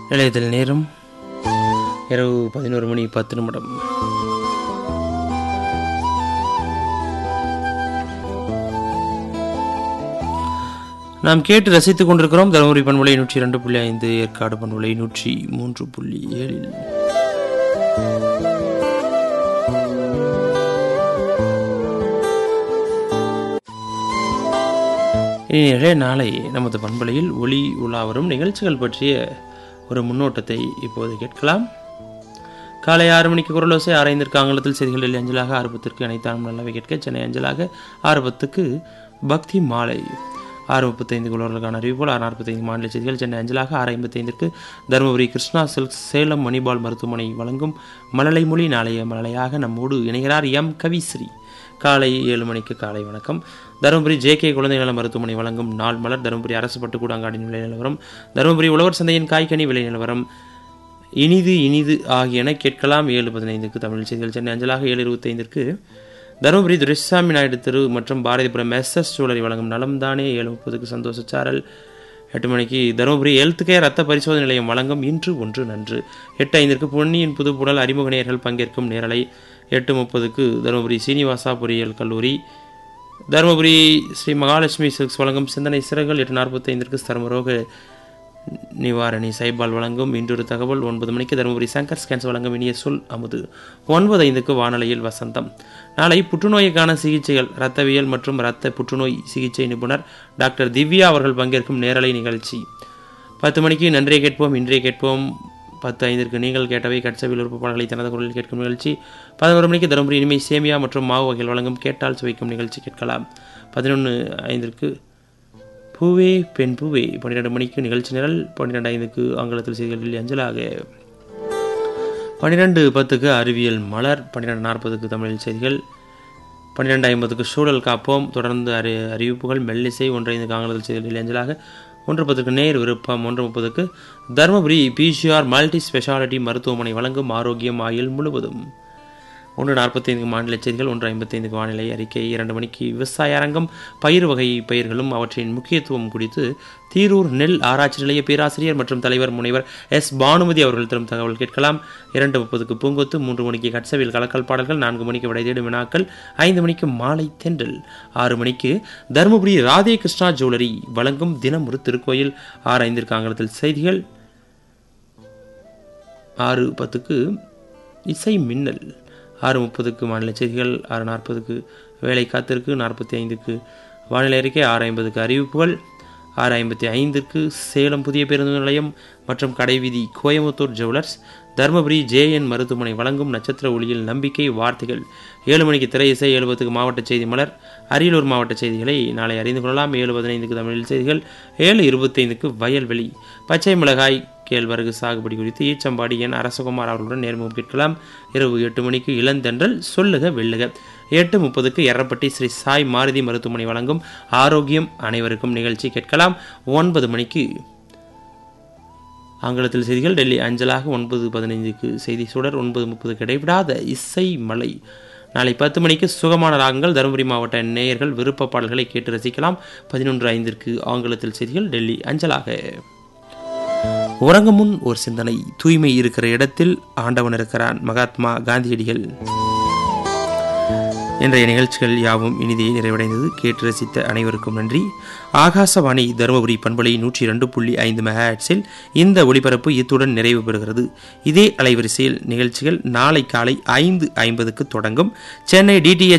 நிலையத்தில் நேரம் இரவு பதினோரு மணி பத்து நிமிடம் நாம் கேட்டு ரசித்துக் கொண்டிருக்கிறோம் தருமபுரி பண்புலை நூற்றி இரண்டு புள்ளி ஐந்து ஏற்காடு பண்புலை நூற்றி மூன்று புள்ளி ஏழில் இனியே நாளை நமது பண்பலையில் ஒளி உலா வரும் நிகழ்ச்சிகள் பற்றிய ஒரு முன்னோட்டத்தை இப்போது கேட்கலாம் காலை ஆறு மணிக்கு குரலோசை ஆரைந்திற்கு ஆங்கிலத்தில் செய்திகள் டெல்லி அஞ்சலாக ஆர்வத்திற்கு அனைத்தானும் நல்லவை கேட்க சென்னை அஞ்சலாக ஆர்வத்துக்கு பக்தி மாலை ஆறு முப்பத்தைந்து குளர்களுக்கான அறிவிப்போல் ஆறு நாற்பத்தைந்து மாநில செய்திகள் சென்னை அஞ்சலாக ஆறு ஐம்பத்தைந்திற்கு தருமபுரி கிருஷ்ணா சில்க் சேலம் மணிபால் மருத்துவமனை வழங்கும் மழலை மொழி நாளைய மழலையாக நம்மோடு இணைகிறார் எம் கவிஸ்ரீ காலை ஏழு மணிக்கு காலை வணக்கம் தருமபுரி ஜே கே குழந்தை நல மருத்துவமனை வழங்கும் நாள் மலர் தருமபுரி அரசு பட்டுக்கூடாங்காடி விலை நிலவரம் தருமபுரி உழவர் சந்தையின் காய்கனி விலை நிலவரம் இனிது இனிது ஆகியன கேட்கலாம் ஏழு பதினைந்துக்கு தமிழ் செய்திகள் சென்னை அஞ்சலாக ஏழு இருபத்தைந்திற்கு தருமபுரி துரைசாமி நாயுடு தெரு மற்றும் பாரதிபுரம் எஸ் எஸ் சூழலை வழங்கும் நலம் தானே ஏழு முப்பதுக்கு சந்தோஷ சாரல் எட்டு மணிக்கு தருமபுரி ஹெல்த் கேர் ரத்த பரிசோதனை நிலையம் வழங்கும் இன்று ஒன்று நன்று எட்டு ஐந்திற்கு பொன்னியின் புது புனல் அறிமுக நேயர்கள் பங்கேற்கும் நேரலை எட்டு முப்பதுக்கு தருமபுரி சீனிவாசா பொறியியல் கல்லூரி தருமபுரி ஸ்ரீ மகாலட்சுமி சில்க்ஸ் வழங்கும் சிந்தனை சிறகுகள் எட்டு நாற்பத்தைந்திற்கு சர்மரோக நிவாரணி சைபால் வழங்கும் இன்றொரு தகவல் ஒன்பது மணிக்கு தருமபுரி சங்கர் ஸ்கேன்ஸ் வழங்கும் இனிய சொல் அமுது ஒன்பது ஐந்துக்கு வானொலியில் வசந்தம் நாளை புற்றுநோய்க்கான சிகிச்சைகள் இரத்தவியல் மற்றும் இரத்த புற்றுநோய் சிகிச்சை நிபுணர் டாக்டர் திவ்யா அவர்கள் பங்கேற்கும் நேரலை நிகழ்ச்சி பத்து மணிக்கு நன்றியை கேட்போம் இன்றைய கேட்போம் பத்து ஐந்திற்கு நீங்கள் கேட்டவை கட்சவில் உறுப்பாளர்களை தனது குரலில் கேட்கும் நிகழ்ச்சி பதினோரு மணிக்கு தருமபுரி இனிமை சேமியா மற்றும் மாவு வகைகள் வழங்கும் கேட்டால் சுவைக்கும் நிகழ்ச்சி கேட்கலாம் பதினொன்று ஐந்திற்கு பூவே பெண் பூவே பன்னிரெண்டு மணிக்கு நிகழ்ச்சி நிரல் பன்னிரெண்டு ஐந்துக்கு ஆங்கிலத்தில் செய்திகளில் அஞ்சலாக பன்னிரெண்டு பத்துக்கு அறிவியல் மலர் பன்னிரெண்டு நாற்பதுக்கு தமிழில் செய்திகள் பன்னிரெண்டு ஐம்பதுக்கு சூழல் காப்போம் தொடர்ந்து அறி அறிவிப்புகள் மெல்லிசை ஒன்று ஐந்துக்கு ஆங்கிலத்தில் செய்திகளில் அஞ்சலாக ஒன்று பத்துக்கு நேர் விருப்பம் ஒன்று முப்பதுக்கு தருமபுரி பிஜிஆர் மல்டி ஸ்பெஷாலிட்டி மருத்துவமனை வழங்கும் ஆரோக்கியம் ஆயுள் முழுவதும் ஒன்று நாற்பத்தைந்துக்கு மாநில செய்திகள் ஒன்று ஐம்பத்தைந்துக்கு வானிலை அறிக்கை இரண்டு மணிக்கு விவசாய அரங்கம் பயிர் வகை பயிர்களும் அவற்றின் முக்கியத்துவம் குறித்து தீரூர் நெல் ஆராய்ச்சி நிலைய பேராசிரியர் மற்றும் தலைவர் முனைவர் எஸ் பானுமதி அவர்கள் தரும் தகவல் கேட்கலாம் இரண்டு முப்பதுக்கு பூங்கொத்து மூன்று மணிக்கு கட்சவில் கலக்கல் பாடல்கள் நான்கு மணிக்கு விடை தேடும் வினாக்கள் ஐந்து மணிக்கு மாலை தென்றல் ஆறு மணிக்கு தருமபுரி ராதே கிருஷ்ணா ஜுவல்லரி வழங்கும் தினம் ஒரு திருக்கோயில் ஆறு ஐந்திற்கு ஆங்கிலத்தில் செய்திகள் ஆறு பத்துக்கு இசை மின்னல் ஆறு முப்பதுக்கு மாநில செய்திகள் ஆறு நாற்பதுக்கு வேலை காத்திருக்கு நாற்பத்தி ஐந்துக்கு வானிலை அறிக்கை ஆறு ஐம்பதுக்கு அறிவிப்புகள் ஆறு ஐம்பத்தி ஐந்திற்கு சேலம் புதிய பேருந்து நிலையம் மற்றும் கடைவீதி கோயமுத்தூர் ஜுவல்லர்ஸ் தருமபுரி ஜேஎன் மருத்துவமனை வழங்கும் நட்சத்திர ஒளியில் நம்பிக்கை வார்த்தைகள் ஏழு மணிக்கு திரை இசை எழுபத்துக்கு மாவட்ட செய்தி மலர் அரியலூர் மாவட்ட செய்திகளை நாளை அறிந்து கொள்ளலாம் ஏழு பதினைந்துக்கு தமிழில் செய்திகள் ஏழு இருபத்தைந்துக்கு வயல்வெளி பச்சை மிளகாய் கேழ்வரகு சாகுபடி குறித்து ஈச்சம்பாடி என் அரசகுமார் அவர்களுடன் நேர்முகம் கேட்கலாம் இரவு எட்டு மணிக்கு இளந்தென்றல் சொல்லுக வெல்லுக எட்டு முப்பதுக்கு எர்ரப்பட்டி ஸ்ரீ சாய் மாருதி மருத்துவமனை வழங்கும் ஆரோக்கியம் அனைவருக்கும் நிகழ்ச்சி கேட்கலாம் ஒன்பது மணிக்கு ஆங்கிலத்தில் செய்திகள் டெல்லி அஞ்சலாக ஒன்பது பதினைந்துக்கு செய்தி சுடர் ஒன்பது முப்பதுக்கு இடைவிடாத இசை மலை நாளை பத்து மணிக்கு சுகமான ராகங்கள் தருமபுரி மாவட்ட நேயர்கள் விருப்ப பாடல்களை கேட்டு ரசிக்கலாம் பதினொன்று ஐந்திற்கு ஆங்கிலத்தில் செய்திகள் டெல்லி அஞ்சலாக உறங்கும் முன் ஒரு சிந்தனை தூய்மை இருக்கிற இடத்தில் ஆண்டவன் இருக்கிறான் மகாத்மா காந்தியடிகள் இன்றைய நிகழ்ச்சிகள் யாவும் இனிதே நிறைவடைந்தது கேட்டு ரசித்த அனைவருக்கும் நன்றி ஆகாசவாணி தருமபுரி பண்பலை நூற்றி இரண்டு புள்ளி ஐந்து மெகாட்ஸில் இந்த ஒளிபரப்பு இத்துடன் நிறைவு பெறுகிறது இதே அலைவரிசையில் நிகழ்ச்சிகள் நாளை காலை ஐந்து ஐம்பதுக்கு தொடங்கும் சென்னை டிடிஎச்